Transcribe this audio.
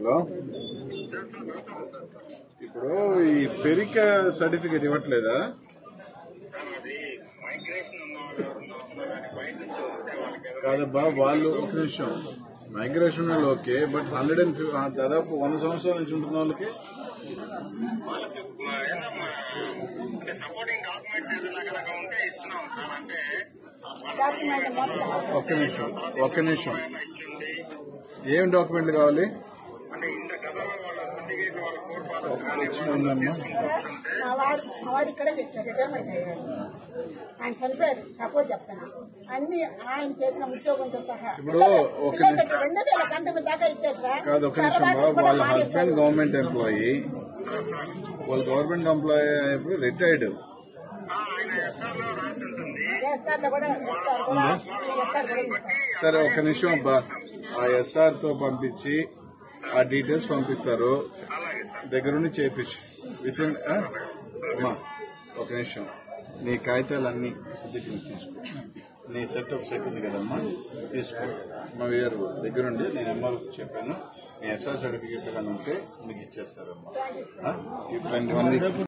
Hello ఇప్పుడు ఈ Perika certificate ఇవ్వట్లేదా కాదబ్బా వాళ్ళు ఒక నిమిషం మైగ్రేషన్ వాళ్ళు ఓకే బట్ హండ్రెడ్ అండ్ దాదాపు వంద సంవత్సరాల నుంచి ఉంటున్న వాళ్ళకి సపోర్టింగ్ డాక్యుమెంట్స్ ఏదైనా కనుక ఉంటే ఇస్తున్నాం సార్ అంటే ఒక్క నిమిషం ఒక్క నిమిషం ఇచ్చింది ఏం డాక్యుమెంట్లు కావాలి అంటే ఇంత గతంలో వాళ్ళ సర్టిఫికేట్ వాళ్ళ కోర్టు పాలసీ కానీ వచ్చిన ఉందమ్మా మా వాడు మా వాడు ఇక్కడే చేస్తారు రిటైర్మెంట్ అయ్యాడు ఆయన చనిపోయారు సపోజ్ చెప్తాను అన్ని ఆయన చేసిన ఉద్యోగంతో సహా ఇప్పుడు ఒక పిల్లలు చెట్టు రెండు వేల పంతొమ్మిది దాకా ఇచ్చారు సార్ కాదు ఒక నిమిషం తర్వాత బా, కూడా వాళ్ళ మానేశారు. హస్బెండ్ గవర్నమెంట్ ఎంప్లాయీ వాళ్ళ గవర్నమెంట్ ఎంప్లాయీ అయినప్పుడు రిటైర్డ్ ఆయన ఎస్ఆర్లో రాసి ఉంటుంది ఎస్ఆర్ లో కూడా ఎస్ఆర్ కూడా ఎస్ఆర్ కూడా ఉంది సార్. సరే ఒక నిమిషం అబ్బా ఆ ఎస్ఆర్ తో పంపించి ఆ డీటెయిల్స్ పంపిస్తారు దగ్గరుండి చేపించు విత్ ఇన్ అమ్మా ఒక నిమిషం నీ కాగితాలన్నీ సిద్ధికి తీసుకో నీ సెట్ ఒక సెట్ ఉంది కదమ్మా తీసుకో మా వేరు దగ్గరుండి నేను ఎంఆర్ చెప్పాను నీ ఎస్ఆర్ సర్టిఫికేట్ కానీ ఉంటే మీకు ఇచ్చేస్తారమ్మా ఆ? ఇప్పుడు ఇవన్నీ